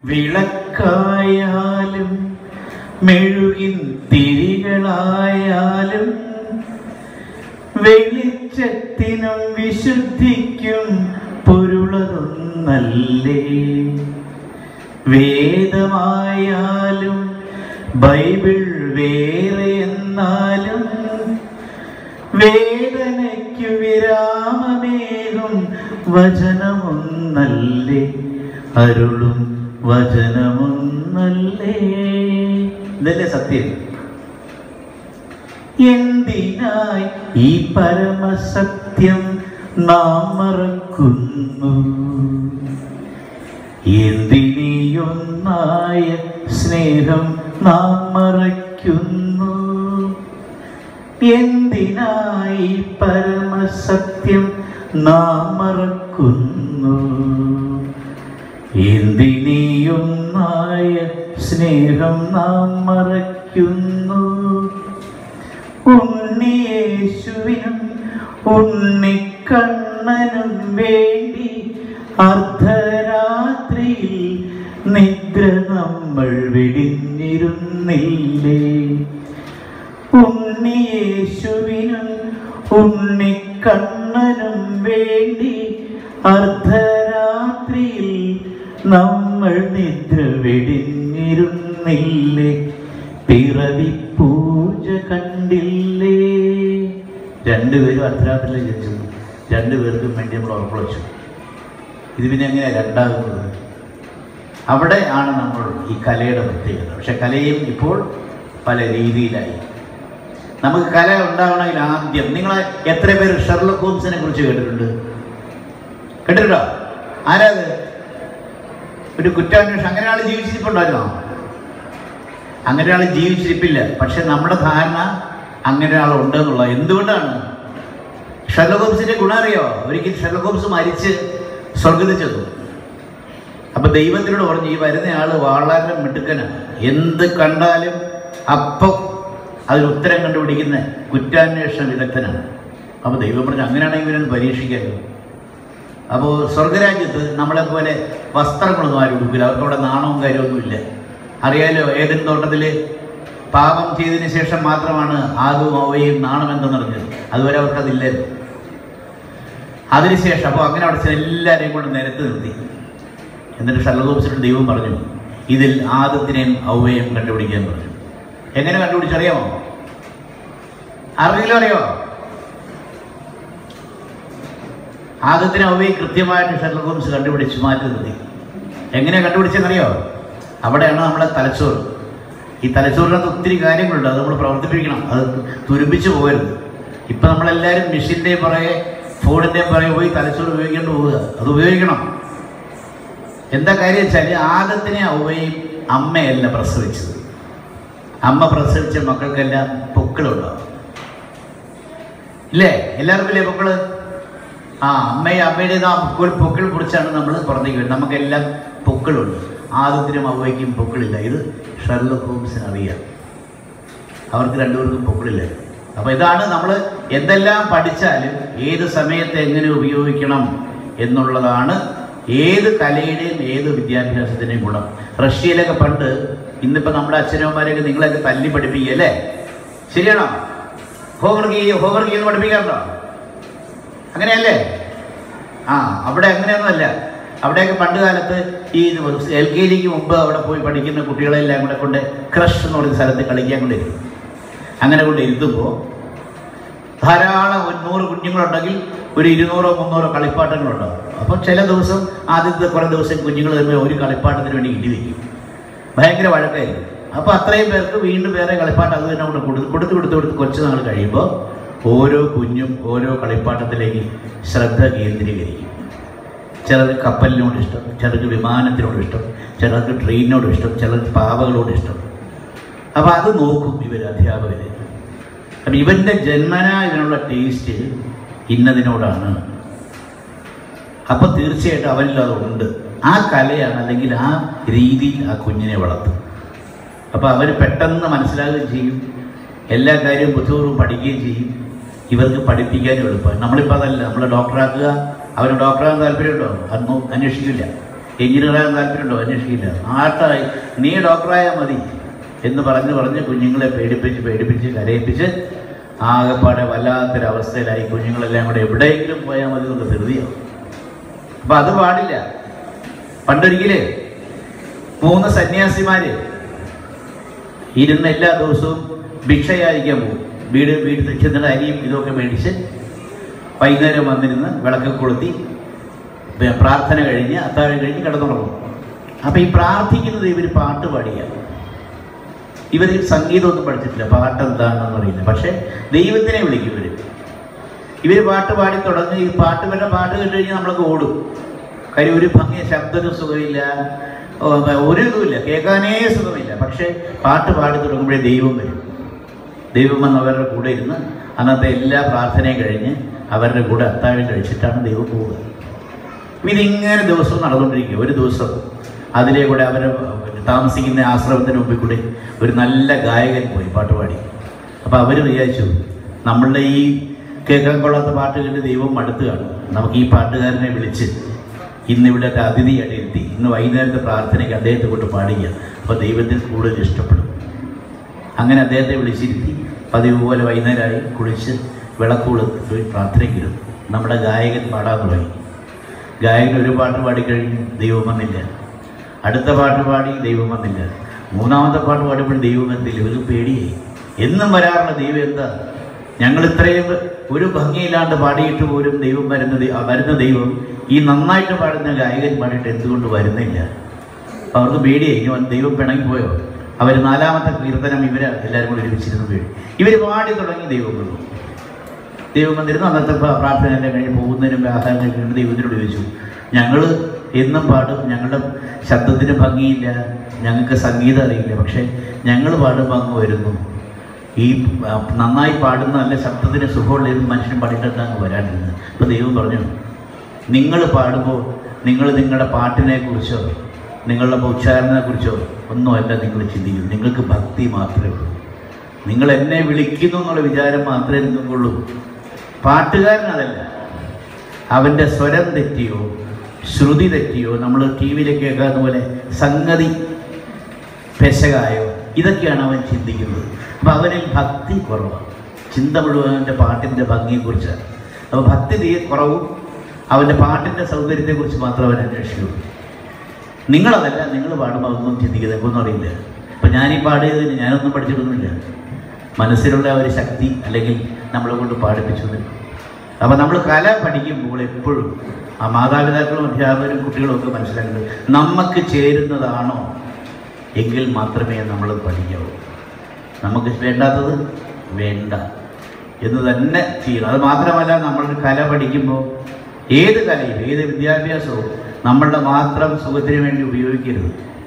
വിളക്കായാലും മെഴുകിൻ തിരികളായാലും വെളിച്ചത്തിനും വിശുദ്ധിക്കും പൊരുളതൊന്നല്ലേ വേദമായാലും Bible വേറെ എന്നാലും വേദനയ്ക്കു വിരാമമേകും വചനമൊന്നല്ലേ അരുളും വചനമൊന്നല്ലേ ഇതല്ലേ സത്യം എന്തിനായി ഈ പരമസത്യം നാം മറക്കുന്നു എന്തിനീയൊന്നായ സ്നേഹം നാം മറയ്ക്കുന്നു എന്തിനായി പരമസത്യം നാം മറക്കുന്നു എന്തിനീയൊന്നായ സ്നേഹം നാം മറയ്ക്കുന്നു ഉണ്ണിയേശുവിനും ഉണ്ണിക്കണ്ണനും വേണ്ടി അർദ്ധരാത്രിയിൽ നിദ്ര നമ്മൾ വെടിഞ്ഞിരുന്നില്ലേ ഉണ്ണിയേശുവിനും ഉണ്ണിക്കണ്ണനും വേണ്ടി അർദ്ധരാത്രിയിൽ നമ്മൾ നിദ്ര വെടിഞ്ഞിരുന്നില്ലേ പിറവി പൂജ കണ്ടില്ലേ രണ്ടുപേരും അർദ്ധരാത്രിയിൽ ജനിച്ചു രണ്ടുപേർക്കും വേണ്ടി നമ്മൾ ഉറപ്പുവച്ചു ഇത് പിന്നെ എങ്ങനെയാണ് രണ്ടാകുന്നത് അവിടെ ആണ് നമ്മൾ ഈ കലയുടെ പ്രത്യേകത പക്ഷെ കലയും ഇപ്പോൾ പല രീതിയിലായി നമുക്ക് കല ഉണ്ടാവണമെങ്കിൽ ആദ്യം നിങ്ങൾ എത്ര പേര് ഷെർലക് ഹോംസിനെ കുറിച്ച് കേട്ടിട്ടുണ്ട് കേട്ടിട്ടുണ്ടോ ആരാത് ഒരു കുറ്റാന്വേഷണം അങ്ങനെ ആൾ ജീവിച്ചിരിപ്പുണ്ടായിരുന്നോ അങ്ങനെ ഒരാൾ ജീവിച്ചിരിപ്പില്ല പക്ഷെ നമ്മുടെ ധാരണ അങ്ങനെ ഒരാൾ ഉണ്ട് എന്നുള്ളത് എന്തുകൊണ്ടാണ് ഷെർലക് ഹോംസിന്റെ ഗുണം അറിയോ ഒരിക്കൽ ഷെർലക് ഹോംസ് മരിച്ച് സ്വർഗത്തിൽ ചെന്നു അപ്പൊ ദൈവത്തിനോട് പറഞ്ഞു ഈ വരുന്ന ആള് വളരെ മിടുക്കനാണ് എന്ത് കണ്ടാലും അപ്പം അതിന് ഉത്തരം കണ്ടുപിടിക്കുന്ന കുറ്റാന്വേഷണ വിദഗ്ധനാണ് അപ്പൊ ദൈവം പറഞ്ഞു അങ്ങനെയാണെങ്കിൽ ഇവനൊന്ന് പരീക്ഷിക്കാമല്ലോ അപ്പോൾ സ്വർഗരാജ്യത്ത് നമ്മളെ പോലെ വസ്ത്രങ്ങളൊന്നും ആരും ഉടുക്കില്ല അവർക്ക് അവിടെ നാണവും കാര്യമൊന്നുമില്ല അറിയാലോ ഏതൻ തോട്ടത്തിൽ പാപം ചെയ്തതിന് ശേഷം മാത്രമാണ് ആദവും അവയും നാണമെന്തെന്നറിഞ്ഞത് അതുവരെ അവർക്കതില്ലായിരുന്നു അതിനുശേഷം അപ്പോൾ അങ്ങനെ അവിടെ ചെന്ന് എല്ലാവരെയും കൊണ്ട് നിരത്ത് നിർത്തി എന്നിട്ട് ഷർലകോപ്സിനോട് ദൈവം പറഞ്ഞു ഇതിൽ ആദത്തിനെയും ഔവയും കണ്ടുപിടിക്കാൻ പറഞ്ഞു എങ്ങനെ കണ്ടുപിടിച്ചറിയാമോ ആർക്കെങ്കിലും അറിയോ ആദത്തിനെ ഔവയും കൃത്യമായിട്ട് ഷെർലക് ഹോംസ് കണ്ടുപിടിച്ച് മാറ്റി നിർത്തി എങ്ങനെ കണ്ടുപിടിച്ചെന്നറിയോ അവിടെയാണ് നമ്മളെ തലച്ചോറ് ഈ തലച്ചോറിനകത്ത് ഒത്തിരി കാര്യങ്ങളുണ്ട് അത് നമ്മൾ പ്രവർത്തിപ്പിക്കണം അത് തുരുമ്പിച്ച് പോകരുത് ഇപ്പം നമ്മളെല്ലാവരും മെഷീൻ്റെ പുറകെ ഫോണിൻ്റെ പുറകെ പോയി തലച്ചോറ് ഉപയോഗിക്കേണ്ടി പോവുക അത് ഉപയോഗിക്കണം എന്താ കാര്യം വെച്ചാൽ ആദത്തിനെ ഔവയും അമ്മയല്ല പ്രസവിച്ചത് അമ്മ പ്രസവിച്ച മക്കൾക്കെല്ലാം പൊക്കിളുണ്ടാവും ഇല്ലേ എല്ലാവർക്കും ഇല്ലേ പൊക്കിള് ആ അമ്മയും അമ്മയുടെ ആ പൊക്കിൾ പൊക്കിൾ കുറിച്ചാണ് നമ്മൾ പുറത്തേക്ക് വരുന്നത് നമുക്കെല്ലാം പൊക്കിളുണ്ട് ആദത്തിനും അവയ്ക്കും പൊക്കിളില്ല ഇത് ഷെർലക് ഹോംസിന് അറിയാം അവർക്ക് രണ്ടുപേർക്കും പൊക്കിളില്ല അപ്പോൾ ഇതാണ് നമ്മൾ എന്തെല്ലാം പഠിച്ചാലും ഏത് സമയത്ത് എങ്ങനെ ഉപയോഗിക്കണം എന്നുള്ളതാണ് ഏത് കലയുടെയും ഏത് വിദ്യാഭ്യാസത്തിൻ്റെയും ഗുണം റഷ്യയിലൊക്കെ പണ്ട് ഇന്നിപ്പോൾ നമ്മുടെ അച്ഛനമ്മമാരെയൊക്കെ നിങ്ങളൊക്കെ തല്ലി പഠിപ്പിക്കുക അല്ലേ ശരിയാണോ ഹോംവർക്ക് ചെയ്യുക ഹോംവർക്ക് ചെയ്യുന്ന പഠിപ്പിക്കാറുണ്ടോ അങ്ങനെയല്ലേ ആ അവിടെ അങ്ങനെയൊന്നുമല്ല അവിടെയൊക്കെ പണ്ട് കാലത്ത് ഈ എൽ കെ ജിക്ക് മുമ്പ് അവിടെ പോയി പഠിക്കുന്ന കുട്ടികളെല്ലാം കൂടെ കൊണ്ട് ക്രഷ് എന്ന് പറയുന്ന സ്ഥലത്ത് കളിക്കാൻ കൊണ്ടിരുന്നു അങ്ങനെ കൊണ്ട് ഇരുത്തുമ്പോൾ ധാരാളം ഒരു നൂറ് കുഞ്ഞുങ്ങളുണ്ടെങ്കിൽ ഒരു ഇരുന്നൂറോ മുന്നൂറോ കളിപ്പാട്ടങ്ങളുണ്ടാവും അപ്പോൾ ചില ദിവസം ആദ്യത്തെ കുറേ ദിവസം കുഞ്ഞുങ്ങൾ തമ്മിൽ ഒരു കളിപ്പാട്ടത്തിന് വേണ്ടി ഇടി വയ്ക്കും ഭയങ്കര വഴക്കായിരിക്കും അപ്പോൾ അത്രയും പേർക്ക് വീണ്ടും വേറെ കളിപ്പാട്ടം അത് തന്നെ കൊണ്ട് കൊടുത്ത് കൊടുത്ത് കൊടുത്ത് കൊടുത്ത് കുറച്ച് നാൾ കഴിയുമ്പോൾ ഓരോ കുഞ്ഞും ഓരോ കളിപ്പാട്ടത്തിലേക്ക് ശ്രദ്ധ കേന്ദ്രീകരിക്കും ചിലർക്ക് കപ്പലിനോട് ഇഷ്ടം ചിലർക്ക് വിമാനത്തിനോട് ഇഷ്ടം ചിലർക്ക് ട്രെയിനിനോട് ഇഷ്ടം ചിലർക്ക് പാവകളോട് ഇഷ്ടം അപ്പോൾ അത് നോക്കും ഇവർ അധ്യാപകർ അപ്പം ഇവൻ്റെ ജന്മനാ ഇതിനുള്ള ടേസ്റ്റ് ഇന്നതിനോടാണ് അപ്പോൾ തീർച്ചയായിട്ടും അവനിൽ അതുണ്ട് ആ കലയാണ് അല്ലെങ്കിൽ ആ രീതിയിൽ ആ കുഞ്ഞിനെ വളർത്തും അപ്പോൾ അവർ പെട്ടെന്ന് മനസ്സിലാകുകയും ചെയ്യും എല്ലാ കാര്യവും ബുദ്ധിപൂർവ്വം പഠിക്കുകയും ചെയ്യും ഇവർക്ക് പഠിപ്പിക്കാനും എളുപ്പമാണ് നമ്മളിപ്പോൾ അതല്ല നമ്മൾ ഡോക്ടറാക്കുക അവന് ഡോക്ടറാകാൻ താല്പര്യമുണ്ടോ അതൊന്നും അന്വേഷിക്കില്ല എഞ്ചിനീയറാകാൻ താല്പര്യമുണ്ടോ അന്വേഷിക്കില്ല ആട്ടായി നീ ഡോക്ടറായാൽ മതി എന്ന് പറഞ്ഞ് പറഞ്ഞ് കുഞ്ഞുങ്ങളെ പേടിപ്പിച്ച് പേടിപ്പിച്ച് കരയിപ്പിച്ച് ആകെപ്പാടെ വല്ലാത്തൊരവസ്ഥയിലായി കുഞ്ഞുങ്ങളെല്ലാം കൂടെ എവിടെയെങ്കിലും പോയാൽ മതി എന്നുള്ള ധൃതിയാവും അപ്പം അത് പാടില്ല പണ്ടൊരിക്കല് മൂന്ന് സന്യാസിമാര് ഇരുന്ന് എല്ലാ ദിവസവും ഭിക്ഷയായിരിക്കാൻ പോകും വീട് വീട് ചെന്നിട്ട് അരിയും ഇതൊക്കെ മേടിച്ച് വൈകുന്നേരം വന്നിരുന്ന് വിളക്ക് കൊളുത്തി പ- പ്രാർത്ഥന കഴിഞ്ഞ് അത്താഴം കഴിഞ്ഞ് കിടന്നുറങ്ങും അപ്പം ഈ പ്രാർത്ഥിക്കുന്നത് ഇവർ പാട്ട് പാടിയാണ് ഇവർ സംഗീതമൊന്നും പഠിച്ചിട്ടില്ല പാട്ട് എന്താണെന്ന് അറിയില്ല പക്ഷേ ദൈവത്തിനെ വിളിക്കും ഇവർ ഇവർ പാട്ട് പാടി തുടങ്ങി ഈ പാട്ട് വല്ല പാട്ട് കേട്ട് കഴിഞ്ഞാൽ നമ്മളൊക്കെ ഓടും കാര്യം ഒരു ഭംഗി ശബ്ദത്തിന് സുഖമില്ല ഓ, ഒരു ഇതുമില്ല കേൾക്കാനേ സുഖമില്ല പക്ഷേ പാട്ട് പാടി തുടങ്ങുമ്പോഴേ ദൈവം വരും ദൈവം വന്ന് അവരുടെ കൂടെ ഇരുന്ന് അന്നത്തെ എല്ലാ പ്രാർത്ഥനയും കഴിഞ്ഞ് അവരുടെ കൂടെ അത്താഴം കഴിച്ചിട്ടാണ് ദൈവം പോവുക ഇതിങ്ങനെ ദിവസവും നടന്നുകൊണ്ടിരിക്കുക ഒരു ദിവസം അതിലെ കൂടെ അവർ താമസിക്കുന്ന ആശ്രമത്തിന് മുമ്പിൽ കൂടെ ഒരു നല്ല ഗായകൻ പോയി പാട്ട് പാടി അപ്പോൾ അവർ വിചാരിച്ചു നമ്മളുടെ ഈ കേൾക്കാൻ കൊള്ളാത്ത പാട്ട് കേട്ട് ദൈവം മടുത്ത് കാണും നമുക്ക് ഈ പാട്ടുകാരനെ വിളിച്ച് ഇന്ന് ഇവിടുത്തെ അതിഥിയായിട്ട് ഇരുത്തി ഇന്ന് വൈകുന്നേരത്തെ പ്രാർത്ഥനയ്ക്ക് അദ്ദേഹത്തെ കൊണ്ട് പാടിക്കുക അപ്പോൾ ദൈവത്തിന് കൂടുതൽ ഇഷ്ടപ്പെടും അങ്ങനെ അദ്ദേഹത്തെ വിളിച്ചിരുത്തി പതിവ് പോലെ വൈകുന്നേരമായി കുളിച്ച് വിളക്കൂട് പോയി പ്രാർത്ഥനയ്ക്കിരുന്നു നമ്മുടെ ഗായകൻ പാടാൻ തുടങ്ങി ഗായകൻ ഒരു പാട്ട് പാടിക്കഴിഞ്ഞു ദൈവം വന്നില്ല അടുത്ത പാട്ട് പാടി ദൈവം വന്നില്ല മൂന്നാമത്തെ പാട്ട് പാടിയപ്പോൾ ദൈവം വന്നില്ല ഇവർക്ക് പേടിയായി എന്നും വരാറുള്ള ദൈവം എന്താ ഞങ്ങൾ ഇത്രയും ഒരു ഭംഗിയില്ലാണ്ട് പാടിയിട്ട് പോലും ദൈവം വരുന്ന ദൈ- ആ വരുന്ന ദൈവം ഈ നന്നായിട്ട് പാടുന്ന ഗായകൻ പാടിയിട്ട് എന്തുകൊണ്ട് വരുന്നില്ല അപ്പൊ അവർക്ക് പേടിയായി ഇനി വന്ന് ദൈവം പിണങ്ങിപ്പോയോ അവർ നാലാമത്തെ കീർത്തനം ഇവര് എല്ലാവരും കൂടി ഒരുമിച്ചിരുന്ന് പേടി ഇവർ പാടി തുടങ്ങി ദൈവം വന്നു ദൈവം വന്നിരുന്നു അന്നത്തെ പ്ര- പ്രാർത്ഥന എല്ലാം കഴിഞ്ഞ് പോകുന്നതിന് മുമ്പ് ആഹാരം കഴിക്കുന്നുണ്ട് ദൈവത്തിനോട് ചോദിച്ചു ഞങ്ങൾ എന്നും പാടും ഞങ്ങളുടെ ശബ്ദത്തിന് ഭംഗിയില്ല ഞങ്ങൾക്ക് സംഗീതം അറിയില്ല പക്ഷേ ഞങ്ങൾ പാടുമ്പോൾ അങ്ങ് വരുന്നു ഈ ആ, നന്നായി പാടുന്ന നല്ല ശബ്ദത്തിന് സുഖമുള്ള ഏത് മനുഷ്യൻ പാടിയിട്ടൊക്കെ അങ്ങ് വരാണ്ടിരുന്നത് അപ്പോൾ ദൈവം പറഞ്ഞു നിങ്ങൾ പാടുമ്പോൾ നിങ്ങൾ നിങ്ങളുടെ പാട്ടിനെ കുറിച്ചോ നിങ്ങളുടെ ഉച്ചാരണത്തെ കുറിച്ചോ ഒന്നുമല്ല നിങ്ങൾ ചിന്തിക്കും നിങ്ങൾക്ക് ഭക്തി മാത്രമേ ഉള്ളൂ നിങ്ങൾ എന്നെ വിളിക്കുന്നു എന്നുള്ള വിചാരം മാത്രമേ നിങ്ങൾക്കുള്ളൂ പാട്ടുകാരൻ അതല്ല അവൻ്റെ സ്വരം തെറ്റിയോ ശ്രുതി തെറ്റിയോ നമ്മൾ ടി വിയിൽ കേൾക്കാത്ത പോലെ സംഗതി പെശകായോ ഇതൊക്കെയാണ് അവൻ ചിന്തിക്കുന്നത് അപ്പം അവനിൽ ഭക്തി കുറവാണ് ചിന്ത മുഴുവൻ അവൻ്റെ പാട്ടിൻ്റെ ഭംഗിയെക്കുറിച്ചാണ് അപ്പോൾ ഭക്തി തീരെ കുറവും അവൻ്റെ പാട്ടിൻ്റെ സൗകര്യത്തെക്കുറിച്ച് മാത്രം അവൻ അന്വേഷിക്കുള്ളൂ നിങ്ങളതല്ല നിങ്ങൾ പാടുമ്പോൾ ഒന്നും ചിന്തിക്കുന്നത് ഒന്നും അറിയില്ല അപ്പം ഞാനീ പാടിയതിന് ഞാനൊന്നും പഠിച്ചിട്ടൊന്നുമില്ല മനസ്സിലുള്ള ഒരു ശക്തി അല്ലെങ്കിൽ നമ്മളെ കൊണ്ട് പാടിപ്പിച്ചു നിൽക്കും അപ്പം നമ്മൾ കല പഠിക്കുമ്പോൾ എപ്പോഴും ആ മാതാപിതാക്കളും അധ്യാപകരും കുട്ടികളും ഒക്കെ മനസ്സിലാക്കുന്നത് നമുക്ക് ചേരുന്നതാണോ എങ്കിൽ മാത്രമേ നമ്മൾ പഠിക്കാവൂ നമുക്ക് വേണ്ടാത്തത് വേണ്ട എന്ന് തന്നെ ചെയ്യണം അത് മാത്രമല്ല നമ്മളൊരു കല പഠിക്കുമ്പോൾ ഏത് കലയും ഏത് വിദ്യാഭ്യാസവും നമ്മളുടെ മാത്രം സുഖത്തിന് വേണ്ടി ഉപയോഗിക്കരുത്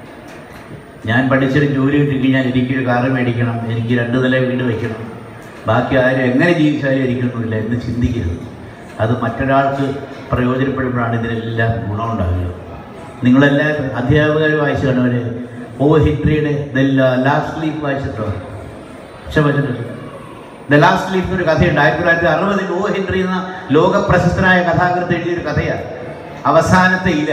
ഞാൻ പഠിച്ചൊരു ജോലി കിട്ടിക്കഴിഞ്ഞാൽ എനിക്കൊരു കാറ് മേടിക്കണം എനിക്ക് രണ്ട് നില വീട് വയ്ക്കണം ബാക്കി ആരും എങ്ങനെ ജീവിച്ചാലും എനിക്കൊന്നുമില്ല എന്ന് ചിന്തിക്കരുത് അത് മറ്റൊരാൾക്ക് പ്രയോജനപ്പെടുമ്പോഴാണ് ഇതിനെല്ലാം ഗുണമുണ്ടാകുക നിങ്ങളെല്ലാം അധ്യാപകർ വായിച്ചു കാണുവരെ ഓ ഹിൻട്രിയുടെ ദ ലാസ്റ്റ് ലീഫ് വായിച്ചിട്ടോ പക്ഷെ വായിച്ചിട്ടില്ല ദ ലാസ്റ്റ് ലീഫ് ഒരു കഥയുണ്ട് ആയിരത്തി തൊള്ളായിരത്തി അറുപതിൽ ഓ ഹെൻറി എന്ന ലോക പ്രശസ്തനായ കഥാകൃത്ത് എഴുതിയൊരു കഥയാണ് അവസാനത്തെ ഇല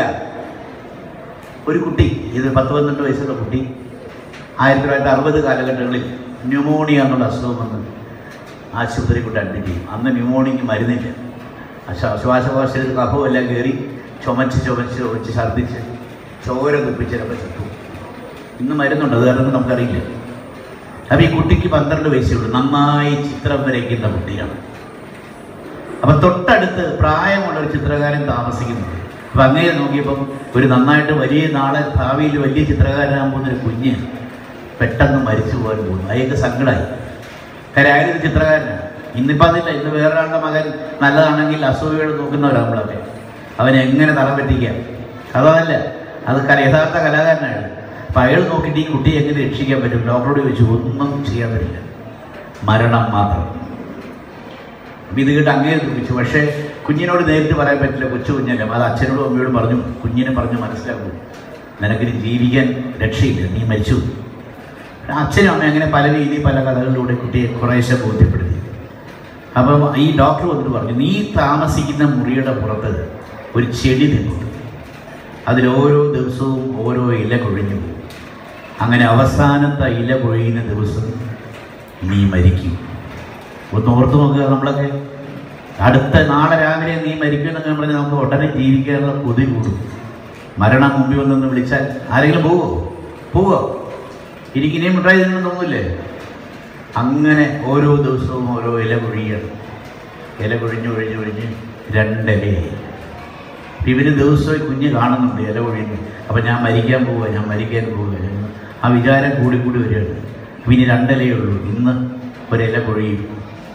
ഒരു കുട്ടി ഇത് പത്ത് പന്ത്രണ്ട് വയസ്സുള്ള കുട്ടി ആയിരത്തി തൊള്ളായിരത്തി അറുപത് കാലഘട്ടങ്ങളിൽ ന്യൂമോണിയ എന്നുള്ള അസുഖം വന്ന് ആശുപത്രി കൊണ്ട് അഡ്മിറ്റ് ചെയ്യും അന്ന് ന്യൂമോണിയക്ക് മരുന്നില്ല ആ ശ്വാ- ശ്വാസകോശത്തിൽ കഫമെല്ലാം കയറി ചുമച്ച് ചുമച്ച് ചുമച്ച് ഛർദ്ദിച്ച് ചോര തുപ്പിച്ചിലപ്പോൾ ചത്തു ഇന്ന് മരുന്നുണ്ട് അത് കാരണം നമുക്കറിയില്ല അപ്പം ഈ കുട്ടിക്ക് പന്ത്രണ്ട് വയസ്സേ ഉള്ളൂ നന്നായി ചിത്രം വരയ്ക്കുന്ന കുട്ടിയാണ് അപ്പം തൊട്ടടുത്ത് പ്രായമുള്ള ഒരു ചിത്രകാരൻ താമസിക്കുന്നുണ്ട് അപ്പം അങ്ങനെ നോക്കിയപ്പം ഒരു നന്നായിട്ട് വലിയ നാളെ ഭാവിയിൽ വലിയ ചിത്രകാരനാകാൻ പോകുന്ന ഒരു കുഞ്ഞ് പെട്ടെന്ന് മരിച്ചു പോകാൻ പോകുന്നു അയാൾക്ക് സങ്കടമായി കാര്യം അയാളൊരു ചിത്രകാരനാണ് ഇന്നിപ്പോൾ അതില്ല ഇന്ന് വേറൊരാളുടെ മകൻ നല്ലതാണെങ്കിൽ അസൂയയോട് നോക്കുന്നവരാകുമ്പോഴൊക്കെ അവനെ എങ്ങനെ തളം പറ്റിക്കാം അതല്ല അത് കല യഥാർത്ഥ കലാകാരനാണ് അപ്പം അയാൾ നോക്കിയിട്ട് ഈ കുട്ടിയെ എങ്ങനെ രക്ഷിക്കാൻ പറ്റും ഡോക്ടറോട് ചോദിച്ചു ഒന്നും ചെയ്യാൻ പറ്റില്ല മരണം മാത്രം അപ്പം ഇത് കേട്ട് അങ്ങനെ ദുഃഖിച്ചു പക്ഷേ കുഞ്ഞിനോട് നേരിട്ട് പറയാൻ പറ്റില്ല കൊച്ചു കുഞ്ഞല്ല അത് അച്ഛനോടും അമ്മയോടും പറഞ്ഞു കുഞ്ഞിനെ പറഞ്ഞ് മനസ്സിലാക്കും നിനക്കിനി ജീവിക്കാൻ രക്ഷയില്ല നീ മരിച്ചു അച്ഛനും അമ്മയും അങ്ങനെ പല രീതിയിൽ പല കഥകളിലൂടെ കുട്ടിയെ കുറേശ്ശെ ബോധ്യപ്പെടുത്തി അപ്പം ഈ ഡോക്ടർ വന്നിട്ട് പറഞ്ഞു നീ താമസിക്കുന്ന മുറിയുടെ പുറത്ത് ഒരു ചെടി നിൽപ്പുണ്ട് അതിൽ ഓരോ ദിവസവും ഓരോ ഇല കൊഴിഞ്ഞു പോകും അങ്ങനെ അവസാനത്തെ ഇല കൊഴിയുന്ന ദിവസം നീ മരിക്കും ഒന്ന് ഓർത്ത് നോക്കുക നമ്മളൊക്കെ അടുത്ത നാളെ രാവിലെ നീ മരിക്കുമെന്നൊക്കെ പറഞ്ഞാൽ നമുക്ക് ഉടനെ ജീവിക്കാനുള്ള കൊതി കൂടും മരണം മുമ്പിൽ വന്നൊന്ന് വിളിച്ചാൽ ആരെങ്കിലും പോവോ പോവോ എനിക്കിനിയും മിഠായി തിന്നു തോന്നില്ലേ അങ്ങനെ ഓരോ ദിവസവും ഓരോ ഇല കൊഴിയണം ഇല കൊഴിഞ്ഞ് കൊഴിഞ്ഞ് കൊഴിഞ്ഞ് രണ്ടിലയായി ഇവര് ദിവസവും ഈ കുഞ്ഞ് കാണുന്നുണ്ട് ഇല കൊഴിയുന്നു അപ്പം ഞാൻ മരിക്കാൻ പോവുക ഞാൻ മരിക്കാൻ പോവുക എന്ന് ആ വിചാരം കൂടി കൂടി വരികയാണ് അപ്പം ഇനി രണ്ടിലയേ ഉള്ളൂ ഇന്ന് ഒരില കൊഴിയും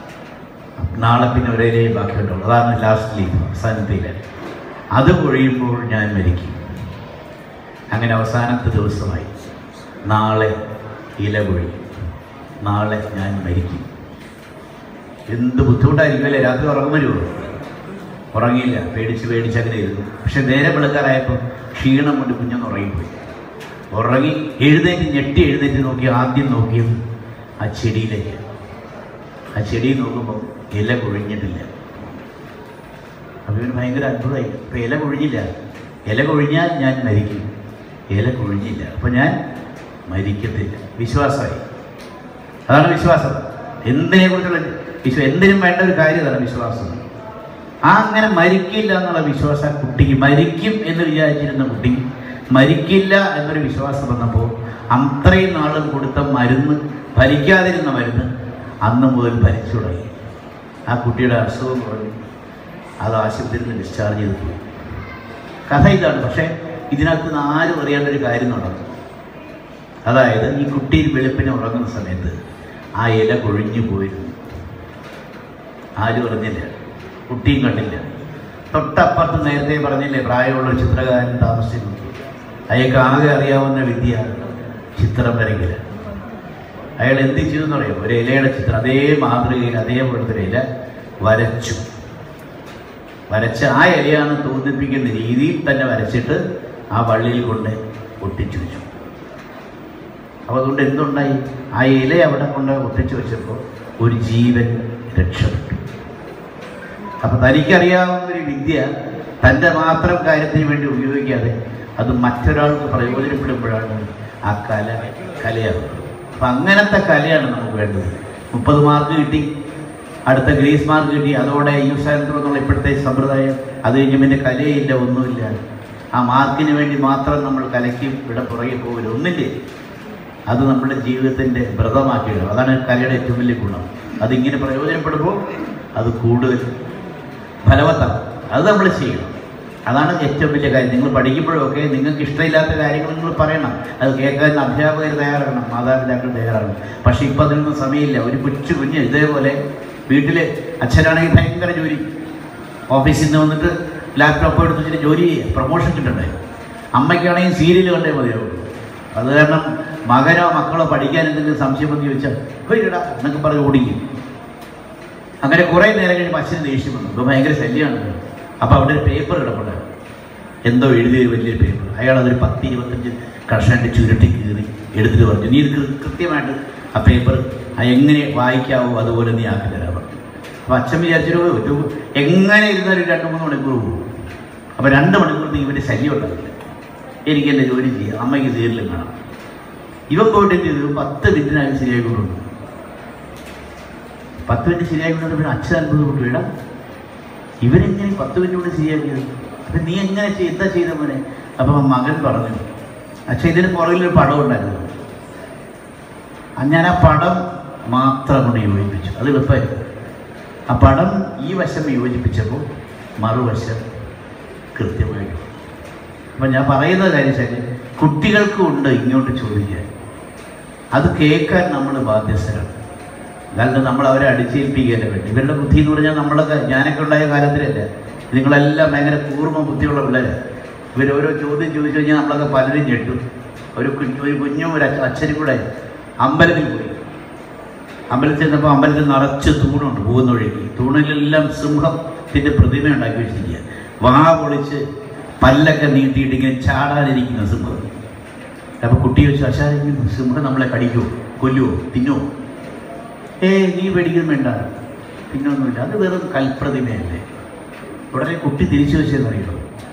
നാളെ പിന്നെ ഒരിലയെ ബാക്കിയുള്ളൂ അതാണ് ലാസ്റ്റ് ലീവ് അവസാനത്തെ ഇല അത് കൊഴിയുമ്പോൾ ഞാൻ മരിക്കും അങ്ങനെ അവസാനത്തെ ദിവസമായി നാളെ ഇല കൊഴിയും നാളെ ഞാൻ മരിക്കും എന്ത് ബുദ്ധിമുട്ടായിരിക്കും അല്ലേ രാത്രി ഉറങ്ങും വരുമോ ഉറങ്ങിയില്ല പേടിച്ച് പേടിച്ച് അങ്ങനെ ഇരുന്നു പക്ഷെ നേരെ വെളുക്കാറായപ്പോൾ ക്ഷീണം കൊണ്ട് കുഞ്ഞൊന്ന് ഉറങ്ങിപ്പോയി ഉറങ്ങി എഴുന്നേറ്റ് ഞെട്ടി എഴുന്നേറ്റ് നോക്കി ആദ്യം നോക്കിയത് ആ ചെടിയിലേക്ക് ആ ചെടി നോക്കുമ്പോൾ ഇല കൊഴിഞ്ഞിട്ടില്ല അപ്പോൾ ഇവന് ഭയങ്കര അത്ഭുതമായി ഇപ്പം ഇല കൊഴിഞ്ഞില്ല ഇല കൊഴിഞ്ഞാൽ ഞാൻ മരിക്കും ഇല കൊഴിഞ്ഞില്ല അപ്പോൾ ഞാൻ മരിക്കത്തില്ല വിശ്വാസമായി അതാണ് വിശ്വാസം എന്തിനെ കുറിച്ചുള്ള വിശ്വാസം എന്തിനും വേണ്ട ഒരു കാര്യമാണ് വിശ്വാസം ആ അങ്ങനെ മരിക്കില്ല എന്നുള്ള വിശ്വാസം ആ കുട്ടിക്ക് മരിക്കും എന്ന് വിചാരിച്ചിരുന്ന കുട്ടി മരിക്കില്ല എന്നൊരു വിശ്വാസം വന്നപ്പോൾ അത്രയും നാളും കൊടുത്ത മരുന്ന് ഫലിക്കാതിരുന്ന മരുന്ന് അന്ന് മുതൽ ഫലിച്ചു തുടങ്ങി ആ കുട്ടിയുടെ അസുഖം കുറഞ്ഞു അത് ആശുപത്രിയിൽ നിന്ന് ഡിസ്ചാർജ് ചെയ്ത് പോയി കഥ ഇതാണ് പക്ഷേ ഇതിനകത്ത് നിന്ന് ആരും അറിയേണ്ട ഒരു കാര്യം നടന്നു അതായത് ഈ കുട്ടി വെളുപ്പിനെ ഉറങ്ങുന്ന സമയത്ത് ആ ഇല കൊഴിഞ്ഞു പോയിരുന്നു ആരും അറിഞ്ഞില്ല കുട്ടിയും കണ്ടില്ല തൊട്ടപ്പുറത്ത് നേരത്തെ പറഞ്ഞില്ലേ പ്രായമുള്ള ഒരു ചിത്രകാരൻ താമസിക്കുന്നു അയാൾക്ക് ആകെ അറിയാവുന്ന വിദ്യ ചിത്രം വരയ്ക്കല അയാൾ എന്ത് ചെയ്തു എന്നറിയാം ഒരു ഇലയുടെ ചിത്രം അതേ മാതൃകയിൽ അതേപോലത്തെ ഒരു ഇല വരച്ചു വരച്ച് ആ ഇലയാണ് തോന്നിപ്പിക്കുന്ന രീതിയിൽ തന്നെ വരച്ചിട്ട് ആ വള്ളിയിൽ കൊണ്ട് ഒട്ടിച്ചു വെച്ചു അപ്പോൾ അതുകൊണ്ട് എന്തുണ്ടായി ആ ഇല അവിടെ കൊണ്ട് ഒട്ടിച്ചു വെച്ചപ്പോൾ ഒരു ജീവൻ രക്ഷപ്പെട്ടു അപ്പം തനിക്കറിയാവുന്ന ഒരു വിദ്യ തൻ്റെ മാത്രം കാര്യത്തിന് വേണ്ടി ഉപയോഗിക്കാതെ അത് മറ്റൊരാൾക്ക് പ്രയോജനപ്പെടുമ്പോഴാണ് ആ കല കലയാകുന്നത് അപ്പം അങ്ങനത്തെ കലയാണ് നമുക്ക് വേണ്ടത് മുപ്പത് മാർക്ക് കിട്ടി അടുത്ത ഗ്രേസ് മാർക്ക് കിട്ടി അതോടെ യൂസ് എന്നുള്ള ഇപ്പോഴത്തെ സമ്പ്രദായം അത് കഴിഞ്ഞ് പിന്നെ കലയില്ല ഒന്നുമില്ല ആ മാർക്കിന് വേണ്ടി മാത്രം നമ്മൾ കലയ്ക്ക് ഇവിടെ പുറകെ പോകില്ല ഒന്നില്ലേ അത് നമ്മുടെ ജീവിതത്തിൻ്റെ വ്രതമാക്കിയിടും അതാണ് കലയുടെ ഏറ്റവും വലിയ ഗുണം അതിങ്ങനെ പ്രയോജനപ്പെടുമ്പോൾ അത് കൂടുതൽ ഫലവത്താണ് അത് നമ്മൾ ചെയ്യണം അതാണ് ഏറ്റവും വലിയ കാര്യം നിങ്ങൾ പഠിക്കുമ്പോഴൊക്കെ നിങ്ങൾക്ക് ഇഷ്ടമില്ലാത്ത കാര്യങ്ങൾ നിങ്ങൾ പറയണം അത് കേൾക്കാൻ അധ്യാപകർ തയ്യാറാകണം മാതാപിതാക്കൾ തയ്യാറാകണം പക്ഷേ ഇപ്പം അതിനൊന്നും സമയമില്ല ഒരു കൊച്ചു കുഞ്ഞ് ഇതേപോലെ വീട്ടിൽ അച്ഛനാണെങ്കിൽ ഭയങ്കര ജോലി ഓഫീസിൽ നിന്ന് വന്നിട്ട് ലാപ്ടോപ്പ് എടുത്ത് വെച്ചിട്ട് ജോലി ചെയ്യുക പ്രൊമോഷൻ കിട്ടണ്ടേ അമ്മയ്ക്കാണെങ്കിൽ സീരിയൽ കണ്ടേ മതിയാവുള്ളൂ അത് കാരണം മകനോ മക്കളോ പഠിക്കാൻ എന്തെങ്കിലും സംശയം വന്ന് ചോദിച്ചാൽ പോയിടാ എന്നൊക്കെ പറഞ്ഞ് ഓടിക്കും അങ്ങനെ കുറേ നേരം കഴിയുമ്പോൾ അച്ഛന് ദേഷ്യം വന്നു ഇപ്പോൾ ഭയങ്കര ശല്യമാണ് അപ്പോൾ അവിടെ ഒരു പേപ്പർ കിടപ്പുണ്ട് എന്തോ എഴുതിയൊരു വലിയൊരു പേപ്പർ അയാൾ അതൊരു പത്ത് ഇരുപത്തഞ്ച് കർഷകൻ്റെ ചുരുട്ടി കീറി എടുത്തിട്ട് പറഞ്ഞു നീ ഇത് കൃ- കൃത്യമായിട്ട് ആ പേപ്പർ എങ്ങനെ വായിക്കാവോ അതുപോലെ നീ ആക്കി തരാൻ പറഞ്ഞു അപ്പോൾ അച്ഛൻ വിചാരിച്ചിട്ട് ഒരു എങ്ങനെ ഇരുന്നാലും ഒരു രണ്ട് മൂന്ന് മണിക്കൂർ പോകും അപ്പോൾ രണ്ട് മണിക്കൂർ ഇവൻ്റെ ശല്യം ഉണ്ടാവില്ല എനിക്ക് എൻ്റെ ജോലി ചെയ്യാം അമ്മയ്ക്ക് സീരിയലും കാണാം ഇവൻ പോയിട്ട് എന്ത് ചെയ്തു പത്ത് മിനിറ്റിനകം ശരിയായി കൊണ്ടുവന്നു പത്ത് മിനിറ്റ് ശരിയായി കൊണ്ടുവന്ന പിന്നെ അച്ഛൻ അത്ഭുതപ്പെട്ടു ഇടാം ഇവരെങ്ങനെ പത്ത് മിനിറ്റ് കൊണ്ട് ശരിയാക്കിയത് അപ്പം നീ എങ്ങനെ ചെയ്- എന്താ ചെയ്ത മോനെ അപ്പം മകൻ പറഞ്ഞു അച്ഛൻ ഇതിന് പുറകിലൊരു പടം ഉണ്ടായിരുന്നു ആ ഞാൻ ആ പടം മാത്രം കൊണ്ട് യോജിപ്പിച്ചു അത് എളുപ്പമായിരുന്നു ആ പടം ഈ വശം യോജിപ്പിച്ചപ്പോൾ മറുവശം കൃത്യമായിട്ട് അപ്പം ഞാൻ പറയുന്ന കാര്യം വെച്ചാൽ കുട്ടികൾക്കും ഉണ്ട് ഇങ്ങോട്ട് ചോദിക്കാൻ അത് കേൾക്കാൻ നമ്മൾ ബാധ്യസ്ഥരാണ് അല്ലാണ്ട് നമ്മൾ അവരെ അടിച്ചേൽപ്പിക്കുകയല്ല വേണ്ടി ഇവരുടെ ബുദ്ധി എന്ന് പറഞ്ഞാൽ നമ്മളൊക്കെ ഞാനൊക്കെ ഉണ്ടായ കാലത്തിലല്ല നിങ്ങളെല്ലാം ഭയങ്കര പൂർണ്ണ ബുദ്ധിയുള്ള പിള്ളേരാണ് ഇവർ ഓരോ ചോദ്യം ചോദിച്ചു കഴിഞ്ഞാൽ നമ്മളൊക്കെ പലരും ഞെട്ടും ഒരു കുഞ്ഞു ഒരു കുഞ്ഞും ഒരു അച്ഛ- അച്ഛനും കൂടെ അമ്പലത്തിൽ പോയി അമ്പലത്തിൽ ചെന്നപ്പോൾ അമ്പലത്തിൽ നിറച്ച് തൂണുണ്ട് പോകുന്ന വഴിക്ക് തൂണിലെല്ലാം സിംഹത്തിൻ്റെ പ്രതിമ ഉണ്ടാക്കി വെച്ചിരിക്കുക വാ പൊളിച്ച് പല്ലൊക്കെ നീട്ടിയിട്ട് ഇങ്ങനെ ചാടാനിരിക്കുന്ന സിംഹം അപ്പോൾ കുട്ടി ചോദിച്ചു അച്ഛാ ഈ സിംഹം നമ്മളെ കടിക്കുമോ കൊല്ലുമോ തിന്നുമോ ഏ നീ പേടിക്കുന്നു വേണ്ട പിന്നൊന്നുമില്ല അത് വെറും കൽപ്രതിമയല്ലേ ഉടനെ കുട്ടി തിരിച്ചു വെച്ചതെന്നറിയോ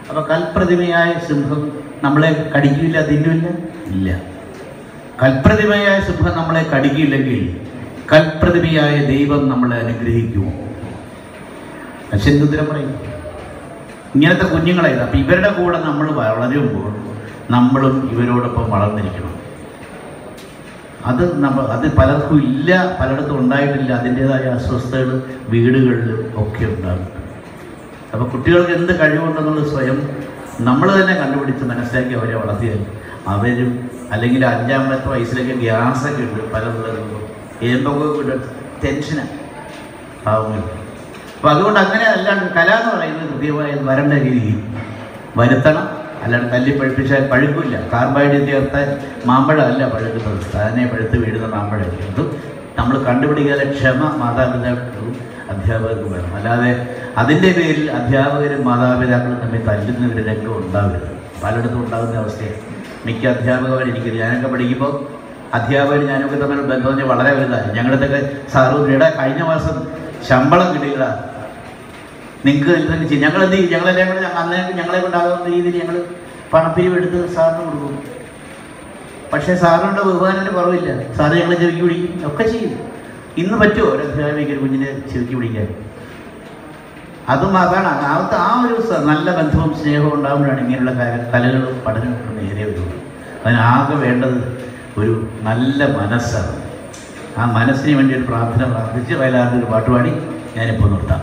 അപ്പോൾ കൽപ്രതിമയായ സിംഹം നമ്മളെ കടിക്കില്ല തിന്നില്ല ഇല്ല കൽപ്രതിമയായ സിംഹം നമ്മളെ കടിക്കില്ലെങ്കിൽ കൽപ്രതിമയായ ദൈവം നമ്മളെ അനുഗ്രഹിക്കുമോ അശ്വന്തുദ്രം പറയും ഇങ്ങനത്തെ കുഞ്ഞുങ്ങളായിരുന്നു അപ്പം ഇവരുടെ കൂടെ നമ്മൾ വളരുമ്പോൾ നമ്മളും ഇവരോടൊപ്പം വളർന്നിരിക്കണം അത് നമ്മ അത് പലർക്കും ഇല്ല പലയിടത്തും ഉണ്ടായിട്ടില്ല അതിൻ്റെതായ അസ്വസ്ഥതകൾ വീടുകളിൽ ഒക്കെ ഉണ്ടാകും അപ്പോൾ കുട്ടികൾക്ക് എന്ത് കഴിവുണ്ടെന്നുള്ളത് സ്വയം നമ്മൾ തന്നെ കണ്ടുപിടിച്ച് മനസ്സിലാക്കി അവരെ വളർത്തിയാൽ അവരും അല്ലെങ്കിൽ അഞ്ചാമത്തെ വയസ്സിലൊക്കെ ഗ്യാസൊക്കെ ഉണ്ട് പല പിള്ളേർക്കും ഏമ്പൊക്കെ ഉണ്ട് ടെൻഷനാണ് പാവങ്ങൾ അപ്പോൾ അതുകൊണ്ട് അങ്ങനെ അല്ലാണ്ട് കല എന്ന് പറയുന്നത് കൃത്യമായി വരേണ്ട രീതിയിൽ വരുത്തണം അല്ലാണ്ട് തല്ലി പഴുപ്പിച്ചാൽ പഴുക്കില്ല കാർബൈഡ് ചേർത്ത മാമ്പഴം അല്ല പഴുക്കുന്നത് അതിനെ പഴുത്ത് വീഴുന്ന മാമ്പഴം അതും നമ്മൾ കണ്ടുപിടിക്കാതെ ക്ഷമ മാതാപിതാക്കളും അധ്യാപകർക്കും വേണം അല്ലാതെ അതിൻ്റെ പേരിൽ അധ്യാപകരും മാതാപിതാക്കളും തമ്മിൽ തല്ലുന്ന ഒരു രംഗം ഉണ്ടാവരുത് പലയിടത്തും ഉണ്ടാകുന്ന അവസ്ഥയാണ് മിക്ക അധ്യാപകരും എനിക്ക് ഞാനൊക്കെ പഠിക്കുമ്പോൾ അധ്യാപകർ ഞാനൊക്കെ തമ്മിൽ ബന്ധം പറഞ്ഞാൽ വളരെ വലുതാണ് ഞങ്ങളുടെയൊക്കെ സാറ് ഇവിടെ കഴിഞ്ഞ മാസം ശമ്പളം കിട്ടിയില്ല നിങ്ങൾക്ക് ഇതൊക്കെ ചെയ്യും ഞങ്ങൾ എന്ത് ചെയ്യും ഞങ്ങളെല്ലാം കൂടെ ഞങ്ങൾ അന്നേ ഞങ്ങളെ കൊണ്ടാകുന്ന രീതിയിൽ ഞങ്ങൾ പണപ്പിരിവ് എടുത്ത് സാറിന് കൊടുക്കും പക്ഷേ സാറിനുള്ള ബഹുമാനത്തിന് കുറവില്ല സാറ് ഞങ്ങളെ ചെറുക്കി പിടിക്കും ഒക്കെ ചെയ്യും ഇന്ന് പറ്റുമോ ഒരു അധ്യാപിക ഒരു കുഞ്ഞിനെ ചെറുക്കി പിടിക്കാൻ അതും അതാണ് അകത്ത് ആ ഒരു സ- നല്ല ബന്ധവും സ്നേഹവും ഉണ്ടാകുമ്പോഴാണ് ഇങ്ങനെയുള്ള കാര്യ- കലകളും പഠനങ്ങളും നേരെ വരുന്നത് അതിനാകെ വേണ്ടത് ഒരു നല്ല മനസ്സാണ് ആ മനസ്സിന് വേണ്ടി ഒരു പ്രാർത്ഥന പ്രാർത്ഥിച്ച് വയലാറിൻ്റെ ഒരു പാട്ടുപാടി ഞാനിപ്പോൾ നിർത്താം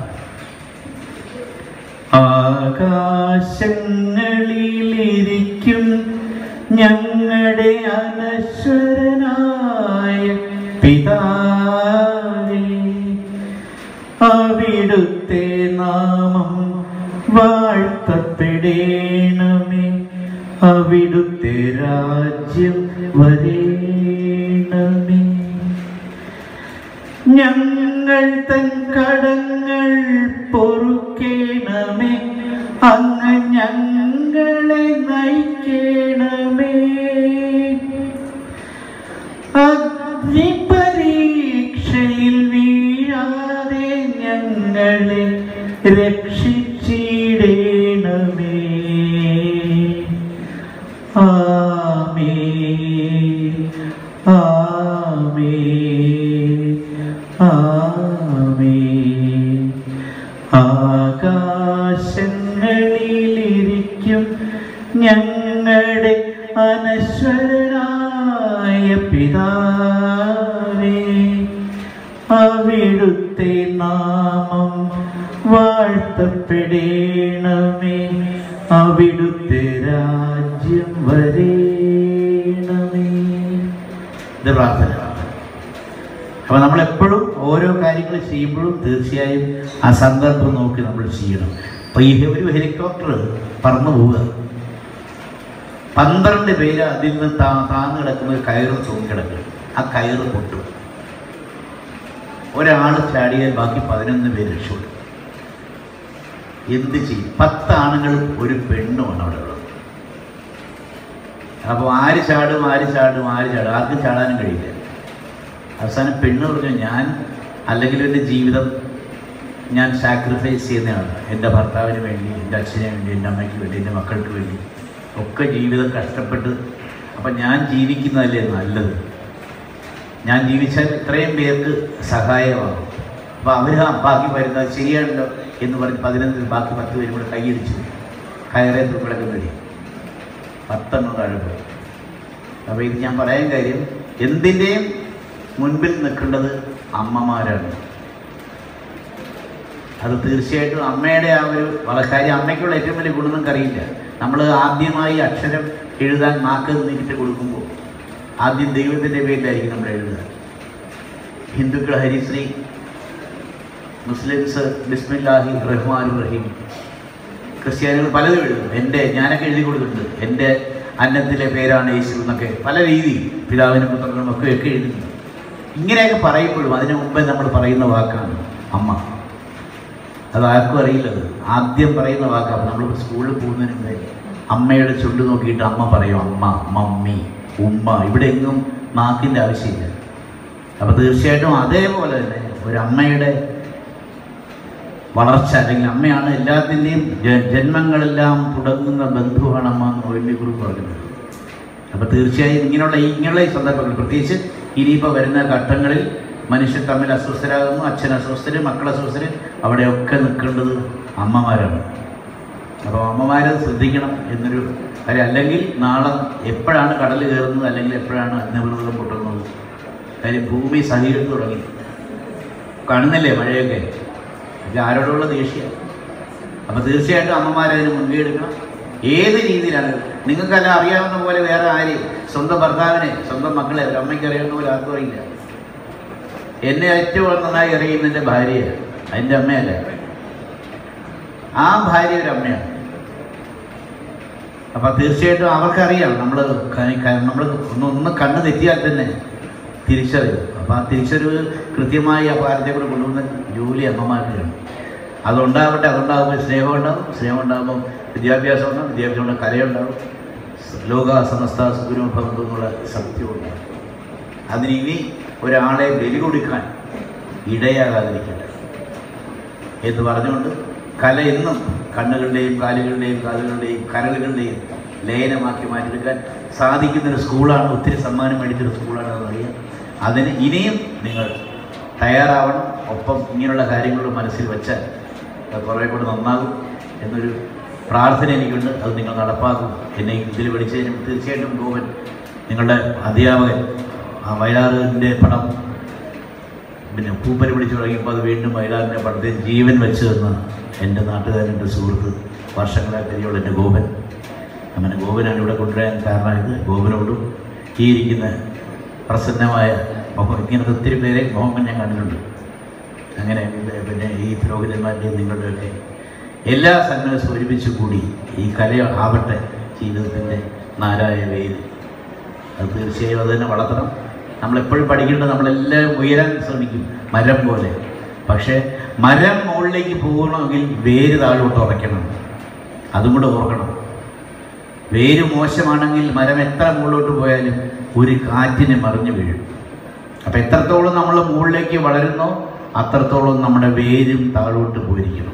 ആകാശങ്ങളിലിരിക്കും ഞങ്ങളുടെ അനശ്വരനായ പിതാവേ അവിടുത്തെ നാമം വാഴ്ത്തപ്പെടേണമേ അവിടുത്തെ രാജ്യം വരേണമേ ഞങ്ങൾ തൻ കടങ്ങൾ പൊറുക്കേണമേ അങ്ങ് ഞങ്ങളെ നയിക്കണമേ അഗ്നിപരീക്ഷയിൽ വീഴാതെ ഞങ്ങളെ രക്ഷിച്ചിടേണമേ ആമേ ആമേ ആമേ ആകാശങ്ങളിലിരിക്കും ഞങ്ങളുടെ അനശ്വരനായ പിതാവേ അവിടുത്തെ നാമം വാഴ്ത്തപ്പെടേണമേ അവിടുത്തെ രാജ്യം വരേണമേ ഇത് പ്രാർത്ഥന അപ്പോൾ നമ്മളെപ്പോഴും ഓരോ കാര്യങ്ങൾ ചെയ്യുമ്പോഴും തീർച്ചയായും ആ സന്ദർഭം നോക്കി നമ്മൾ ചെയ്യണം അപ്പോൾ ഈ ഒരു ഹെലികോപ്റ്റർ പറന്നു പോവുക പന്ത്രണ്ട് പേര് അതിൽ നിന്ന് താ താന്ന് കിടക്കുന്ന ഒരു കയറ് തൂങ്ങിക്കിടക്കും ആ കയറ് പൊട്ടും ഒരാൾ ചാടിയാൽ ബാക്കി പതിനൊന്ന് പേര് രക്ഷപ്പെടും എന്ത് ചെയ്യും പത്ത് ആണുങ്ങളും ഒരു പെണ്ണുമാണ് അവിടെ ഉള്ളത് അപ്പോൾ ആര് ചാടും ആര് ചാടും ആര് ചാടും ആർക്കും ചാടാനും കഴിയില്ല അവസാനം പെണ്ണ് പറഞ്ഞു ഞാൻ അല്ലെങ്കിൽ എൻ്റെ ജീവിതം ഞാൻ സാക്രിഫൈസ് ചെയ്യുന്നതാണ് എൻ്റെ ഭർത്താവിന് വേണ്ടി എൻ്റെ അച്ഛന് വേണ്ടി എൻ്റെ അമ്മയ്ക്ക് വേണ്ടി എൻ്റെ മക്കൾക്ക് വേണ്ടി ഒക്കെ ജീവിതം കഷ്ടപ്പെട്ട് അപ്പം ഞാൻ ജീവിക്കുന്നതല്ലേ നല്ലത് ഞാൻ ജീവിച്ചാൽ ഇത്രയും പേർക്ക് സഹായമാകും അപ്പോൾ അവർ ബാക്കി വരുന്നത് ശരിയാണല്ലോ എന്ന് പറഞ്ഞ് പതിനൊന്നിൽ ബാക്കി പത്ത് പേരും കൂടെ കൈയടിച്ചു കയറേ തുറക്കിടക്കുന്നവരെ പത്തെണ്ണം താഴെ പോയി അപ്പോൾ ഇത് ഞാൻ പറയാൻ കാര്യം എന്തിൻ്റെയും മുൻപിൽ നിൽക്കേണ്ടത് അമ്മമാരാണ് അത് തീർച്ചയായിട്ടും അമ്മയുടെ ആ ഒരു വള- കാര്യം അമ്മയ്ക്കുള്ള ഏറ്റവും വലിയ ഗുണം നിങ്ങൾക്ക് അറിയില്ല നമ്മൾ ആദ്യമായി അക്ഷരം എഴുതാൻ നാക്ക് നീക്കിട്ട് കൊടുക്കുമ്പോൾ ആദ്യം ദൈവത്തിൻ്റെ പേരിലായിരിക്കും നമ്മൾ എഴുതുക ഹിന്ദുക്കൾ ഹരിശ്രീ മുസ്ലിംസ് ബിസ്മില്ലാഹി റഹ്മാൻ റഹീം ക്രിസ്ത്യാനികൾ പലതും എഴുതും എൻ്റെ ഞാനൊക്കെ എഴുതി കൊടുത്തിട്ടുണ്ട് എൻ്റെ അന്നത്തിലെ പേരാണ് യേശു എന്നൊക്കെ പല രീതിയിൽ പിതാവിനും പുത്രനും ഒക്കെ ഒക്കെ എഴുതുന്നുണ്ട് ഇങ്ങനെയൊക്കെ പറയുമ്പോഴും അതിനു മുമ്പേ നമ്മൾ പറയുന്ന വാക്കാണ് അമ്മ അത് ആർക്കും അറിയില്ലത് ആദ്യം പറയുന്ന വാക്കാണ് നമ്മൾ സ്കൂളിൽ പോകുന്നതിന് മുമ്പേ അമ്മയുടെ ചുണ്ട് നോക്കിയിട്ട് അമ്മ പറയും അമ്മ മമ്മി ഉമ്മ ഇവിടെ എങ്ങും നാക്കിൻ്റെ ആവശ്യമില്ല അപ്പോൾ തീർച്ചയായിട്ടും അതേപോലെ തന്നെ ഒരു അമ്മയുടെ വളർച്ച അല്ലെങ്കിൽ അമ്മയാണ് എല്ലാത്തിൻ്റെയും ജ- ജന്മങ്ങളെല്ലാം തുടങ്ങുന്ന ബന്ധുവാണ് അമ്മ എന്ന് ഒഴിഞ്ഞുകുറിപ്പ് പറയുന്നത് അപ്പോൾ തീർച്ചയായും ഇങ്ങനെയുള്ള ഈ- ഇങ്ങനെയുള്ള ഈ സന്ദർഭങ്ങൾ പ്രത്യേകിച്ച് ഇനിയിപ്പോൾ വരുന്ന ഘട്ടങ്ങളിൽ മനുഷ്യർ തമ്മിൽ അസ്വസ്ഥരാകുന്നു അച്ഛൻ അസ്വസ്ഥര് മക്കൾ അസ്വസ്ഥര് അവിടെയൊക്കെ നിൽക്കേണ്ടത് അമ്മമാരാണ് അപ്പോൾ അമ്മമാരത് ശ്രദ്ധിക്കണം എന്നൊരു കാര്യം അല്ലെങ്കിൽ നാളെ എപ്പോഴാണ് കടൽ കയറുന്നത് അല്ലെങ്കിൽ എപ്പോഴാണ് അഗ്നിപർവ്വതം പൊട്ടുന്നത് കാര്യം ഭൂമി സഹകരിച്ചു തുടങ്ങി കാണുന്നില്ലേ മഴയൊക്കെ ഇത് ആരോടുള്ള ദേഷ്യം അപ്പോൾ തീർച്ചയായിട്ടും അമ്മമാരതിന് മുൻകൈ എടുക്കണം ഏത് രീതിയിലാണ് നിങ്ങൾക്കെല്ലാം അറിയാവുന്ന പോലെ വേറെ ആരെയും സ്വന്തം ഭർത്താവിനെ സ്വന്തം മക്കളെ ഒരു അമ്മയ്ക്ക് അറിയാവുന്ന പോലെ ആർക്കും അറിയില്ല എന്നെ ഏറ്റവും നന്നായി അറിയുന്ന എൻ്റെ ഭാര്യയാണ് അതിൻ്റെ അമ്മയല്ല ആ ഭാര്യ ഒരു അമ്മയാണ് അപ്പൊ തീർച്ചയായിട്ടും അവർക്കറിയാം നമ്മൾ നമ്മൾ ഒന്ന് ഒന്ന് കണ്ണ് തെറ്റിയാൽ തന്നെ തിരിച്ചറിയും അപ്പോൾ ആ തിരിച്ചറിവ് കൃത്യമായി ആ ഭാരത്തെ കൂടെ കൊണ്ടുവന്ന ജോലി അമ്മമാർക്കാണ് അതുണ്ടാവട്ടെ അതുണ്ടാകുമ്പോൾ സ്നേഹം ഉണ്ടാകും സ്നേഹം ഉണ്ടാകുമ്പോൾ വിദ്യാഭ്യാസം ഉണ്ടാകും വിദ്യാഭ്യാസം ഉണ്ടാകും കലയുണ്ടാകും ലോക സമസ്ത സുഗുരുഭവന്തു എന്നുള്ള സത്യമുണ്ടാകും അതിന് ഇനി ഒരാളെ ബലി കൊടുക്കാൻ ഇടയാകാതിരിക്കട്ടെ എന്ന് പറഞ്ഞുകൊണ്ട് കല എന്നും കണ്ണുകളുടെയും കാലുകളുടെയും കാലുകളുടെയും കരളുകളുടെയും ലയനമാക്കി മാറ്റിയെടുക്കാൻ സാധിക്കുന്നൊരു സ്കൂളാണ് ഒത്തിരി സമ്മാനം മേടിച്ചൊരു സ്കൂളാണ് അതറിയാം അതിന് ഇനിയും നിങ്ങൾ തയ്യാറാവണം ഒപ്പം ഇങ്ങനെയുള്ള കാര്യങ്ങൾ മനസ്സിൽ വെച്ചാൽ അത് കുറേ കൂടെ നന്നാകും എന്നൊരു പ്രാർത്ഥന എനിക്കുണ്ട് അത് നിങ്ങൾ നടപ്പാക്കും എന്നെ ഇതിൽ പഠിച്ചതിനും തീർച്ചയായിട്ടും ഗോവൻ നിങ്ങളുടെ അധ്യാപകൻ ആ വയലാറിൻ്റെ പടം പിന്നെ പൂപ്പര് പിടിച്ചു തുടങ്ങിയപ്പോൾ അത് വീണ്ടും വയലാറിൻ്റെ പടത്തിൽ ജീവൻ വെച്ച് തന്ന എൻ്റെ നാട്ടുകാരൻ എൻ്റെ സുഹൃത്ത് വർഷങ്ങളായി പരിചയമുള്ള എൻ്റെ ഗോപൻ അങ്ങനെ ഗോപനാണ് ഇവിടെ കൊണ്ടുവരാൻ കാരണമായത് ഗോപനോടും ഈ ഇരിക്കുന്ന പ്രസന്നമായ മുഖം ഇങ്ങനത്തെ ഒത്തിരി പേരെ മുഹമ്മൻ ഞാൻ കണ്ടിട്ടുണ്ട് അങ്ങനെ ഇത് പിന്നെ ഈ പുരോഹിതന്മാരുടെയും നിങ്ങളുടെയൊക്കെ എല്ലാ സന്മനസ്സും ഒരുമിച്ച് കൂടി ഈ കല ആവട്ടെ ജീവിതത്തിൻ്റെ നാരായ വേദി അത് തീർച്ചയായും അത് തന്നെ വളർത്തണം നമ്മളെപ്പോഴും പഠിക്കേണ്ടത് നമ്മളെല്ലാം ഉയരാൻ ശ്രമിക്കും മരം പോലെ പക്ഷേ മരം മുകളിലേക്ക് പോകണമെങ്കിൽ വേര് താഴോട്ട് ഉറയ്ക്കണം അതും കൂടെ ഓർക്കണം വേര് മോശമാണെങ്കിൽ മരം എത്ര മുകളിലോട്ട് പോയാലും ഒരു കാറ്റിന് മറിഞ്ഞു വീഴും അപ്പം എത്രത്തോളം നമ്മൾ മുകളിലേക്ക് വളരുന്നോ അത്രത്തോളം നമ്മുടെ വേരും താഴോട്ട് പോയിരിക്കണം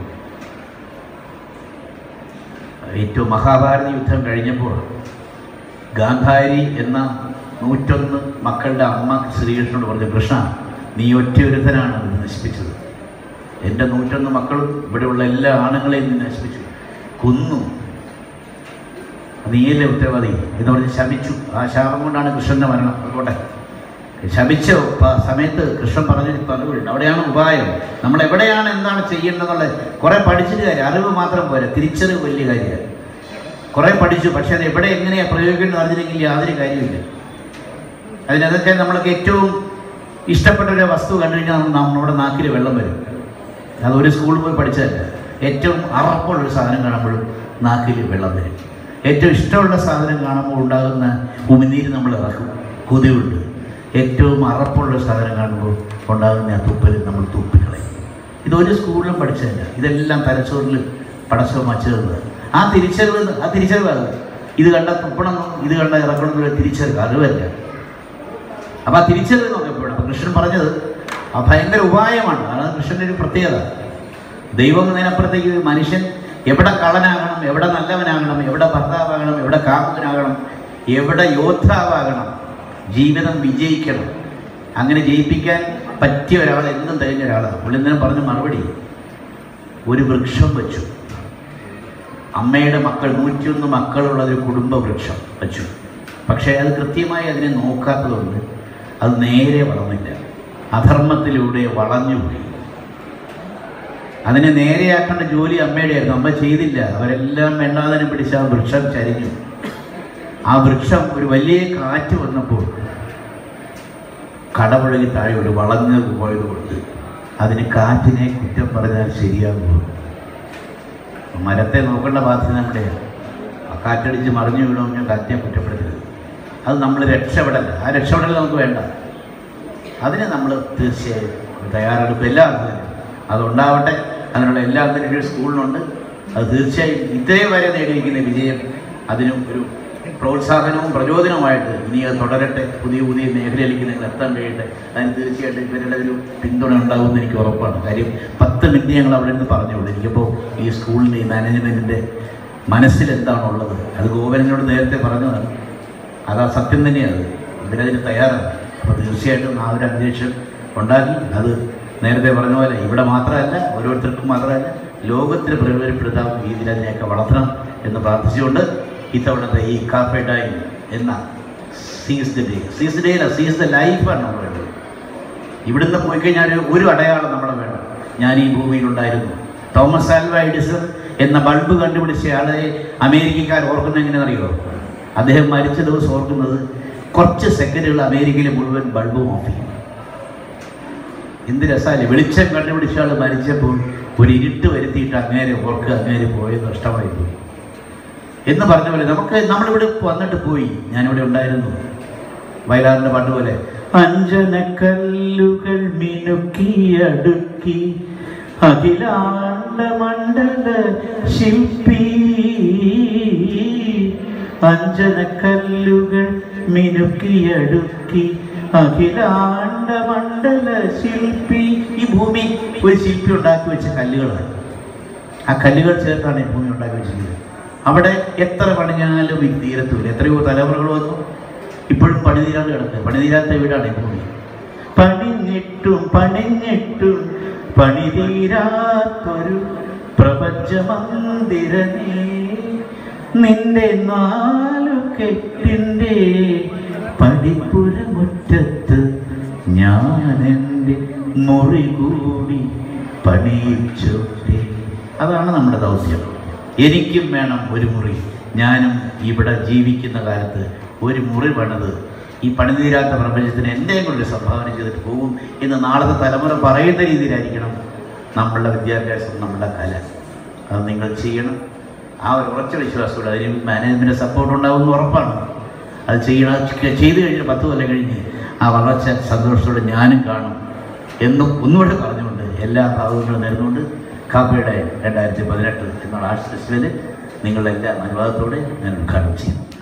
ഏറ്റവും മഹാഭാരത യുദ്ധം കഴിഞ്ഞപ്പോൾ ഗാന്ധാരി എന്ന നൂറ്റൊന്ന് മക്കളുടെ അമ്മ ശ്രീകൃഷ്ണനോട് പറഞ്ഞു കൃഷ്ണ നീ ഒറ്റയൊരുത്തനാണ് ഇത് നശിപ്പിച്ചത് എൻ്റെ നൂറ്റൊന്ന് മക്കളും ഇവിടെയുള്ള എല്ലാ ആണുങ്ങളെയും നീ നശിപ്പിച്ചു കൊന്നു നീയല്ലേ ഉത്തരവാദി എന്ന് പറഞ്ഞ് ശപിച്ചു ആ ശാപം കൊണ്ടാണ് കൃഷ്ണൻ്റെ മരണം അതുകൊട്ടെ ശപിച്ച പ- സമയത്ത് കൃഷ്ണൻ പറഞ്ഞൊരു പതിവുണ്ട് അവിടെയാണ് ഉപായം നമ്മൾ എവിടെയാണ് എന്താണ് ചെയ്യേണ്ടതെന്നുള്ളത് കുറേ പഠിച്ചിട്ട് കാര്യം അറിവ് മാത്രം പോരാ തിരിച്ചറിവ് വലിയ കാര്യമാണ് കുറേ പഠിച്ചു പക്ഷെ അത് എവിടെ എങ്ങനെയാണ് പ്രയോഗിക്കേണ്ടത് അറിഞ്ഞില്ലെങ്കിൽ യാതൊരു കാര്യമില്ല അതിനതൊക്കെ നമ്മൾക്ക് ഏറ്റവും ഇഷ്ടപ്പെട്ട ഒരു വസ്തു കണ്ടു കഴിഞ്ഞാൽ നമ്മ- നമ്മുടെ നാക്കിൽ വെള്ളം വരും അത് ഒരു സ്കൂളിൽ പോയി പഠിച്ചതല്ല ഏറ്റവും അറപ്പുള്ള ഒരു സാധനം കാണുമ്പോഴും നാക്കിൽ വെള്ളം വരും ഏറ്റവും ഇഷ്ടമുള്ള സാധനം കാണുമ്പോൾ ഉണ്ടാകുന്ന ഉമിനീര് നമ്മൾ ഇറക്കും കൊതിയുണ്ട് ഏറ്റവും അറപ്പുള്ള ഒരു സാധനം കാണുമ്പോൾ ഉണ്ടാകുന്ന ആ തുപ്പൽ നമ്മൾ തുപ്പിക്കളയും ഇതൊരു സ്കൂളിലും പഠിച്ചതല്ല ഇതെല്ലാം തലച്ചോറിൽ പടച്ചവും വച്ചത് ആ തിരിച്ചറിവ് ആ തിരിച്ചറിവാണ് ഇത് കണ്ട തുപ്പണം ഇത് കണ്ട ഇറക്കണം എന്നുള്ള തിരിച്ചറിവ് അറിവല്ല അപ്പോൾ ആ തിരിച്ചറിവ് നോക്കപ്പെടും അപ്പോൾ കൃഷ്ണൻ പറഞ്ഞത് ആ ഭയങ്കര ഉപായമാണ് അതാണ് കൃഷ്ണൻ്റെ ഒരു പ്രത്യേകത ദൈവം എന്നതിനപ്പുറത്തേക്ക് മനുഷ്യൻ എവിടെ കള്ളനാകണം എവിടെ നല്ലവനാകണം എവിടെ ഭർത്താവാകണം എവിടെ കാമുകനാകണം എവിടെ യോദ്ധാവാകണം ജീവിതം വിജയിക്കണം അങ്ങനെ ജയിപ്പിക്കാൻ പറ്റിയ ഒരാൾ എന്നും തികഞ്ഞ ഒരാളാണ് പുള്ളി ഇന്നലെ പറഞ്ഞ മറുപടി ഒരു വൃക്ഷം വെച്ചു അമ്മയുടെ മക്കൾ നൂറ്റിയൊന്ന് മക്കളുള്ള ഒരു കുടുംബ വൃക്ഷം വെച്ചു പക്ഷേ അത് കൃത്യമായി അതിനെ നോക്കാത്തതുകൊണ്ട് അത് നേരെ വളർന്നില്ല അധർമ്മത്തിലൂടെ വളഞ്ഞുപോയി അതിനെ നേരെയാക്കേണ്ട ജോലി അമ്മയുടെ ആയിരുന്നു അമ്മ ചെയ്തില്ല അവരെല്ലാം വേണ്ടാതിനെ പിടിച്ച് ആ വൃക്ഷം ചരിഞ്ഞു ആ വൃക്ഷം ഒരു വലിയ കാറ്റ് വന്നപ്പോൾ കടപുഴകി താഴെ ഒരു വളഞ്ഞു പോയതുകൊണ്ട് അതിന് കാറ്റിനെ കുറ്റം പറഞ്ഞാൽ ശരിയാകുമോ മരത്തെ നോക്കേണ്ട ബാധ്യത നമ്മുടെയാണ് ആ കാറ്റടിച്ച് മറിഞ്ഞു വീണമെങ്കിൽ കാറ്റിനെ കുറ്റപ്പെടുത്തരുത് അത് നമ്മൾ രക്ഷപ്പെടല്ല ആ രക്ഷപ്പെടൽ നമുക്ക് വേണ്ട അതിന് നമ്മൾ തീർച്ചയായും തയ്യാറെടുപ്പ് എല്ലാ അർത്ഥത്തിലും അതുണ്ടാവട്ടെ അതിനുള്ള എല്ലാ അന്തരീക്ഷ സ്കൂളിനുണ്ട് അത് തീർച്ചയായും ഇത്രയും വരെ നേടിയിരിക്കുന്ന വിജയം അതിനും ഒരു പ്രോത്സാഹനവും പ്രചോദനവുമായിട്ട് ഇനി അത് തുടരട്ടെ പുതിയ പുതിയ മേഖലയിലേക്ക് നിങ്ങൾ എത്താൻ കഴിയട്ടെ അതിന് തീർച്ചയായിട്ടും ഇവരുടെ ഒരു പിന്തുണ ഉണ്ടാകുമെന്ന് എനിക്ക് ഉറപ്പാണ് കാര്യം പത്ത് മിനിറ്റ് ഞങ്ങൾ അവിടെ നിന്ന് പറഞ്ഞുള്ളൂ എനിക്കിപ്പോൾ ഈ സ്കൂളിൻ്റെ ഈ മാനേജ്മെൻറ്റിൻ്റെ മനസ്സിൽ എന്താണുള്ളത് അത് ഗോപനോട് നേരത്തെ പറഞ്ഞതാണ് അത് ആ സത്യം തന്നെയാണ് ഇവരതിന് തയ്യാറാണ് അപ്പോൾ തീർച്ചയായിട്ടും ആ ഒരു അന്തരീക്ഷം ഉണ്ടാക്കി അത് നേരത്തെ പറഞ്ഞ പോലെ ഇവിടെ മാത്രമല്ല ഓരോരുത്തർക്കും മാത്രമല്ല ലോകത്തിന് പ്രയോജനപ്പെടുത്താവുന്ന രീതിയിൽ അതിനെയൊക്കെ വളർത്തണം എന്ന് പ്രാർത്ഥിച്ചുകൊണ്ട് ഇത്തവണത്തെ ഈ കാപ്പേ ഡൈൻ എന്ന സീസ് ദ ഡേ സീസ് ഡേ അല്ല സീസ് ദ ലൈഫാണ് നമ്മൾ വേണ്ടത് ഇവിടുന്ന് പോയി കഴിഞ്ഞാൽ ഒരു അടയാളം നമ്മളെ വേണം ഞാൻ ഈ ഭൂമിയിലുണ്ടായിരുന്നു തോമസ് ആൽവ എഡിസൺ എന്ന ബൾബ് കണ്ടുപിടിച്ച ആളെ അമേരിക്കക്കാർ ഓർക്കുന്നത് എങ്ങനെയെന്നറിയോ അദ്ദേഹം മരിച്ച ദിവസം ഓർക്കുന്നത് കുറച്ച് സെക്കൻഡുകൾ അമേരിക്കയിലെ മുഴുവൻ ബൾബും ഓഫ് ചെയ്യും എന്ത് രസമല്ലേ വെളിച്ചം കണ്ടുപിടിച്ച ആൾ മരിച്ചപ്പോൾ ഒരു ഇരുട്ട് വരുത്തിയിട്ട് അങ്ങേരെ ഓർക്ക് അങ്ങേരെ പോയത് നഷ്ടമായി പോയി എന്ന് പറഞ്ഞ പോലെ നമുക്ക് നമ്മളിവിടെ വന്നിട്ട് പോയി ഞാനിവിടെ ഉണ്ടായിരുന്നു വയലാറിന്റെ പാട്ട് പോലെ അഞ്ജനക്കല്ലുകൾ മിനുക്കിയടുക്കി അഖിലാണ്ട മണ്ഡല ശില്പി അഞ്ജനക്കല്ലുകൾ മിനുക്കിയടുക്കി അഖിലാണ്ട മണ്ഡല ശില്പി ഈ ഭൂമി ഒരു ശില്പി ഉണ്ടാക്കി വെച്ച കല്ലുകളാണ് ആ കല്ലുകൾ ചേർത്താണ് ഈ ഭൂമി ഉണ്ടാക്കി വെച്ചിരിക്കുന്നത് അവിടെ എത്ര പണിഞ്ഞാലും ഇത് തീരത്തൂല എത്രയോ തലമുറകൾ വന്നു ഇപ്പോഴും പണി തീരാതെ കിടക്കുക പണി തീരാത്ത വീടാണ് ഈ ഭൂമി പണിഞ്ഞിട്ടും പണിഞ്ഞിട്ടും പണി തീരാത്തൊരു പ്രപഞ്ചമന്ദിരനേ നിന്റെ നാലു കെട്ടിൻ്റെ പടിപ്പുരമുറ്റത്ത് ഞാൻ എൻ്റെ മുറി കൂടി പണിയിച്ചോട്ടെ അതാണ് നമ്മുടെ ദൗത്യം എനിക്കും വേണം ഒരു മുറി ഞാനും ഇവിടെ ജീവിക്കുന്ന കാലത്ത് ഒരു മുറി പണിത് ഈ പണിതീരാത്ത പ്രപഞ്ചത്തിന് എൻ്റെയും കൂടി ഒരു സംഭാവന ചെയ്തിട്ട് പോകും എന്ന് നാളത്തെ തലമുറ പറയുന്ന രീതിയിലായിരിക്കണം നമ്മളുടെ വിദ്യാഭ്യാസം നമ്മുടെ കല അത് നിങ്ങൾ ചെയ്യണം ആ ഒരു ഉറച്ച വിശ്വാസത്തോടെ അതിന് മാനേജ്മെൻറ്റ് സപ്പോർട്ട് ഉണ്ടാകുമെന്ന് ഉറപ്പാണ് അത് ചെയ്യണം ചെയ്തു കഴിഞ്ഞ് പത്ത് കൊല്ലം കഴിഞ്ഞ് ആ വളർച്ച സന്തോഷത്തോടെ ഞാനും കാണും എന്നും ഒന്നുകൂടെ പറഞ്ഞുകൊണ്ട് എല്ലാ ഭാഗങ്ങളും നേർന്നുകൊണ്ട് കാപ്പയുടെ രണ്ടായിരത്തി പതിനെട്ട് എന്നുള്ള ആർട്സ് ഫെസ്റ്റിവൽ നിങ്ങളുടെ എല്ലാ അനുവാദത്തോടെ ഞാൻ ഉദ്ഘാടനം ചെയ്യും